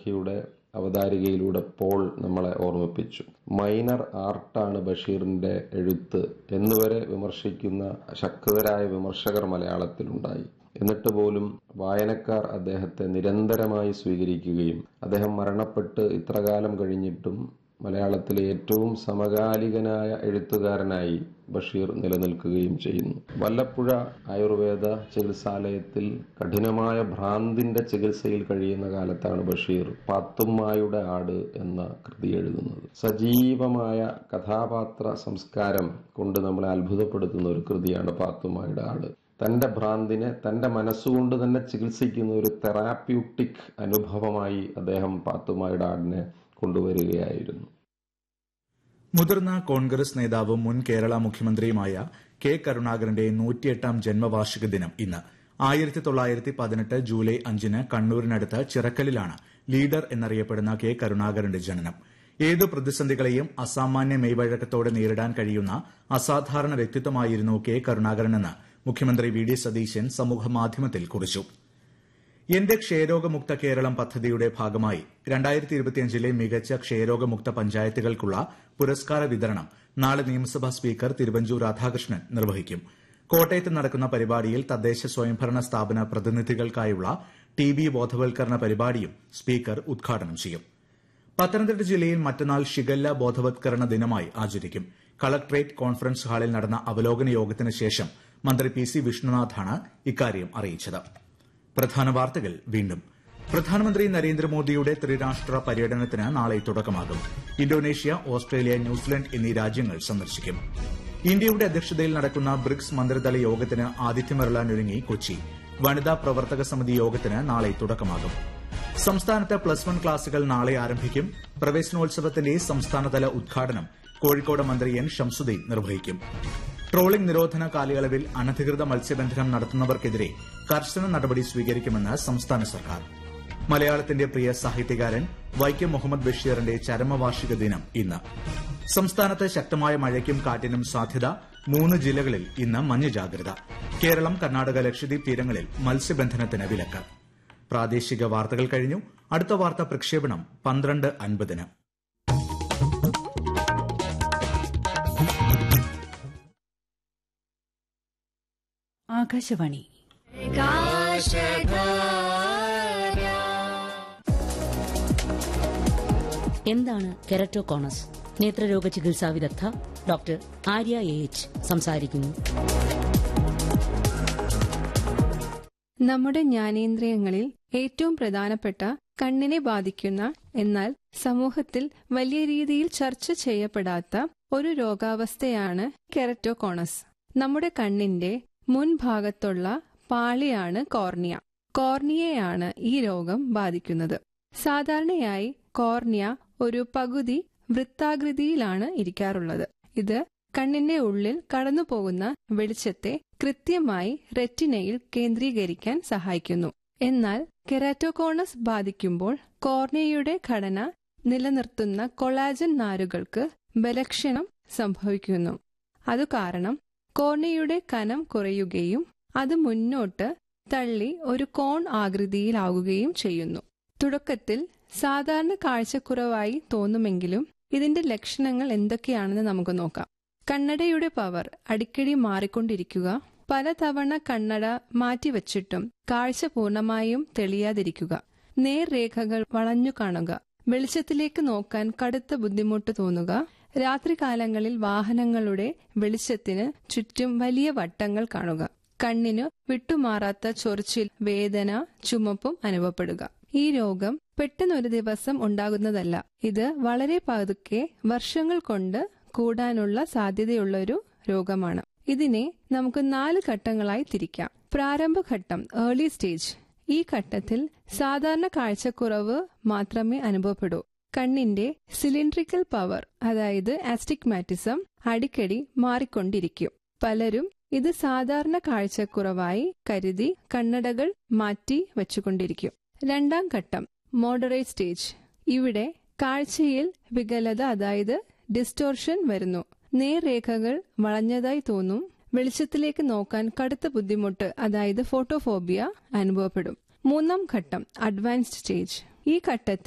ചാലക്കിയുടെ അവതാരികയിലൂടെ Paul നമ്മളെ ഓർമ്മിപ്പിച്ചു minor ആർട്ടാണ് ബഷീറിന്റെ എഴുത്ത് എന്നുവരെ വിമർശിക്കുന്ന ശക്തരായ വിമർശകർ മലയാളത്തിലുണ്ടായി എന്നിട്ട് പോലും വായനക്കാർ അദ്ദേഹത്തെ നിരന്തരമായി സ്വീകരിക്കുകയും അദ്ദേഹം മരണപ്പെട്ട് ഇത്രകാലം കഴിഞ്ഞിട്ടും മലയാളത്തിലെ ഏറ്റവും സമകാലികനായ എഴുത്തുകാരനായി ബഷീർ നിലനിൽക്കുകയും ചെയ്യുന്നു വല്ലപ്പുഴ ആയുർവേദ ചികിത്സാലയത്തിൽ കഠിനമായ ഭ്രാന്തിന്റെ ചികിത്സയിൽ കഴിയുന്ന കാലത്താണ് ബഷീർ പാത്തുമ്മായുടെ ആട് എന്ന കൃതി എഴുതുന്നത് സജീവമായ കഥാപാത്ര സംസ്കാരം കൊണ്ട് നമ്മളെ അത്ഭുതപ്പെടുത്തുന്ന ഒരു കൃതിയാണ് പാത്തുമ്മായുടെ ആട് തന്റെ ഭ്രാന്തിനെ തന്റെ മനസ്സുകൊണ്ട് തന്നെ ചികിത്സിക്കുന്ന ഒരു തെറാപ്യൂട്ടിക് അനുഭവമായി അദ്ദേഹം പാത്തുമ്മായുടെ ആടിനെ കൊണ്ടുവരികയായിരുന്നു മുതിർന്ന കോൺഗ്രസ് നേതാവും മുൻ കേരള മുഖ്യമന്ത്രിയുമായ കെ കരുണാകരന്റെ നൂറ്റിയെട്ടാം ജന്മവാർഷിക ദിനം ഇന്ന് ആയിരത്തി തൊള്ളായിരത്തി പതിനെട്ട് ജൂലൈ അഞ്ചിന് കണ്ണൂരിനടുത്ത് ചിറക്കലിലാണ് ലീഡർ എന്നറിയപ്പെടുന്ന കെ കരുണാകരന്റെ ജനനം ഏതു പ്രതിസന്ധികളെയും അസാമാന്യ മെയ്വഴക്കത്തോടെ നേരിടാൻ കഴിയുന്ന അസാധാരണ വ്യക്തിത്വമായിരുന്നു കെ കരുണാകരനെന്ന് മുഖ്യമന്ത്രി വി ഡി സതീശൻ സമൂഹമാധ്യമത്തിൽ കുറിച്ചു എന്റെ ക്ഷയരോഗമുക്ത കേരളം പദ്ധതിയുടെ ഭാഗമായി രണ്ടായിരത്തി ഇരുപത്തിയഞ്ചിലെ മികച്ച ക്ഷയരോഗമുക്ത പഞ്ചായത്തുകൾക്കുള്ള പുരസ്കാര വിതരണം നാളെ നിയമസഭാ സ്പീക്കർ തിരുവഞ്ചൂർ രാധാകൃഷ്ണൻ നിർവഹിക്കും കോട്ടയത്ത് നടക്കുന്ന പരിപാടിയിൽ തദ്ദേശ സ്വയംഭരണ സ്ഥാപന പ്രതിനിധികൾക്കായുള്ള ടി ബി ബോധവൽക്കരണ പരിപാടിയും സ്പീക്കർ ഉദ്ഘാടനം ചെയ്യും പത്തനംതിട്ട ജില്ലയിൽ മറ്റന്നാൾ ഷിഗല്ല ബോധവത്കരണ ദിനമായി ആചരിക്കും കളക്ട്രേറ്റ് കോൺഫറൻസ് ഹാളിൽ നടന്ന അവലോകന യോഗത്തിന് ശേഷം മന്ത്രി പി സി വിഷ്ണുനാഥാണ് ഇക്കാര്യം അറിയിച്ചത് പ്രധാന വാർത്തകൾ വീണ്ടും പ്രധാനമന്ത്രി നരേന്ദ്രമോദിയുടെ ത്രിരാഷ്ട്ര പര്യടനത്തിന് നാളെ തുടക്കമാകും ഇന്തോനേഷ്യ ഓസ്ട്രേലിയ ന്യൂസിലൻഡ് എന്നീ രാജ്യങ്ങൾ സന്ദർശിക്കും ഇന്ത്യയുടെ അധ്യക്ഷതയിൽ നടക്കുന്ന ബ്രിക്സ് മന്ത്രിതല യോഗത്തിന് ആതിഥ്യമരളാനൊരുങ്ങി കൊച്ചി വനിതാ പ്രവർത്തക സമിതി യോഗത്തിന് നാളെ തുടക്കമാകും സംസ്ഥാനത്ത് പ്ലസ് വൺ ക്ലാസുകൾ നാളെ ആരംഭിക്കും പ്രവേശനോത്സവത്തിന്റെ സംസ്ഥാനതല ഉദ്ഘാടനം കോഴിക്കോട് മന്ത്രി എൻ ഷംസുദ്ദീൻ നിർവഹിക്കും ട്രോളിംഗ് നിരോധന കാലയളവിൽ അനധികൃത മത്സ്യബന്ധനം നടത്തുന്നവർക്കെതിരെ കർശന നടപടി സ്വീകരിക്കുമെന്ന് സംസ്ഥാന സർക്കാർ മലയാളത്തിന്റെ പ്രിയ സാഹിത്യകാരൻ വൈക്കം മുഹമ്മദ് ബഷീറിന്റെ ചരമവാർഷിക ദിനം ഇന്ന് സംസ്ഥാനത്ത് ശക്തമായ മഴയ്ക്കും കാറ്റിനും സാധ്യത മൂന്ന് ജില്ലകളിൽ ഇന്ന് മഞ്ഞ ജാഗ്രത കേരളം കർണാടക ലക്ഷദ്വീപ് തീരങ്ങളിൽ മത്സ്യബന്ധനത്തിന് വിലക്ക് പ്രാദേശിക വാർത്തകൾ കഴിഞ്ഞു അടുത്ത വാർത്താ പ്രക്ഷേപണം പന്ത്രണ്ട് അൻപതിന് ആകാശവാണി എന്താണ് കെററ്റോകോണസ് നേത്രരോഗ ചികിത്സാ വിദഗ്ധ ഡോക്ടർ ആര്യ എ എച്ച് സംസാരിക്കുന്നു നമ്മുടെ ജ്ഞാനേന്ദ്രിയങ്ങളിൽ ഏറ്റവും പ്രധാനപ്പെട്ട കണ്ണിനെ ബാധിക്കുന്ന എന്നാൽ സമൂഹത്തിൽ വലിയ രീതിയിൽ ചർച്ച ചെയ്യപ്പെടാത്ത ഒരു രോഗാവസ്ഥയാണ് കെററ്റോകോണസ് നമ്മുടെ കണ്ണിന്റെ മുൻഭാഗത്തുള്ള പാളിയാണ് കോർണിയ കോർണിയയാണ് ഈ രോഗം ബാധിക്കുന്നത് സാധാരണയായി കോർണിയ ഒരു പകുതി വൃത്താകൃതിയിലാണ് ഇരിക്കാറുള്ളത് ഇത് കണ്ണിന്റെ ഉള്ളിൽ കടന്നുപോകുന്ന വെളിച്ചത്തെ കൃത്യമായി റെറ്റിനയിൽ കേന്ദ്രീകരിക്കാൻ സഹായിക്കുന്നു എന്നാൽ കെറാറ്റോകോണസ് ബാധിക്കുമ്പോൾ കോർണിയയുടെ ഘടന നിലനിർത്തുന്ന കൊളാജൻ നാരുകൾക്ക് ബലക്ഷണം സംഭവിക്കുന്നു അതു കാരണം കോർണിയയുടെ കനം കുറയുകയും അത് മുന്നോട്ട് തള്ളി ഒരു കോൺ ആകൃതിയിലാവുകയും ചെയ്യുന്നു തുടക്കത്തിൽ സാധാരണ കാഴ്ചക്കുറവായി തോന്നുമെങ്കിലും ഇതിന്റെ ലക്ഷണങ്ങൾ എന്തൊക്കെയാണെന്ന് നമുക്ക് നോക്കാം കണ്ണടയുടെ പവർ അടിക്കടി മാറിക്കൊണ്ടിരിക്കുക പലതവണ കണ്ണട മാറ്റിവച്ചിട്ടും കാഴ്ച പൂർണ്ണമായും തെളിയാതിരിക്കുക നേർരേഖകൾ വളഞ്ഞു കാണുക വെളിച്ചത്തിലേക്ക് നോക്കാൻ കടുത്ത ബുദ്ധിമുട്ട് തോന്നുക രാത്രികാലങ്ങളിൽ വാഹനങ്ങളുടെ വെളിച്ചത്തിന് ചുറ്റും വലിയ വട്ടങ്ങൾ കാണുക കണ്ണിനു വിട്ടുമാറാത്ത ചൊറിച്ചിൽ വേദന ചുമപ്പും അനുഭവപ്പെടുക ഈ രോഗം പെട്ടെന്നൊരു ദിവസം ഉണ്ടാകുന്നതല്ല ഇത് വളരെ പതുക്കെ വർഷങ്ങൾ കൊണ്ട് കൂടാനുള്ള സാധ്യതയുള്ള ഒരു രോഗമാണ് ഇതിനെ നമുക്ക് നാല് ഘട്ടങ്ങളായി തിരിക്കാം പ്രാരംഭഘട്ടം ഏർലി സ്റ്റേജ് ഈ ഘട്ടത്തിൽ സാധാരണ കാഴ്ചക്കുറവ് മാത്രമേ അനുഭവപ്പെടൂ കണ്ണിന്റെ സിലിണ്ട്രിക്കൽ പവർ അതായത് ആസ്റ്റിഗ്മാറ്റിസം അടിക്കടി മാറിക്കൊണ്ടിരിക്കും പലരും ഇത് സാധാരണ കാഴ്ചക്കുറവായി കരുതി കണ്ണടകൾ മാറ്റി വെച്ചുകൊണ്ടിരിക്കും രണ്ടാം ഘട്ടം മോഡറേറ്റ് സ്റ്റേജ് ഇവിടെ കാഴ്ചയിൽ വികലത അതായത് ഡിസ്റ്റോർഷൻ വരുന്നു നേർരേഖകൾ വളഞ്ഞതായി തോന്നും വെളിച്ചത്തിലേക്ക് നോക്കാൻ കടുത്ത ബുദ്ധിമുട്ട് അതായത് ഫോട്ടോഫോബിയ അനുഭവപ്പെടും മൂന്നാം ഘട്ടം അഡ്വാൻസ്ഡ് സ്റ്റേജ് ഈ ഘട്ടത്തിൽ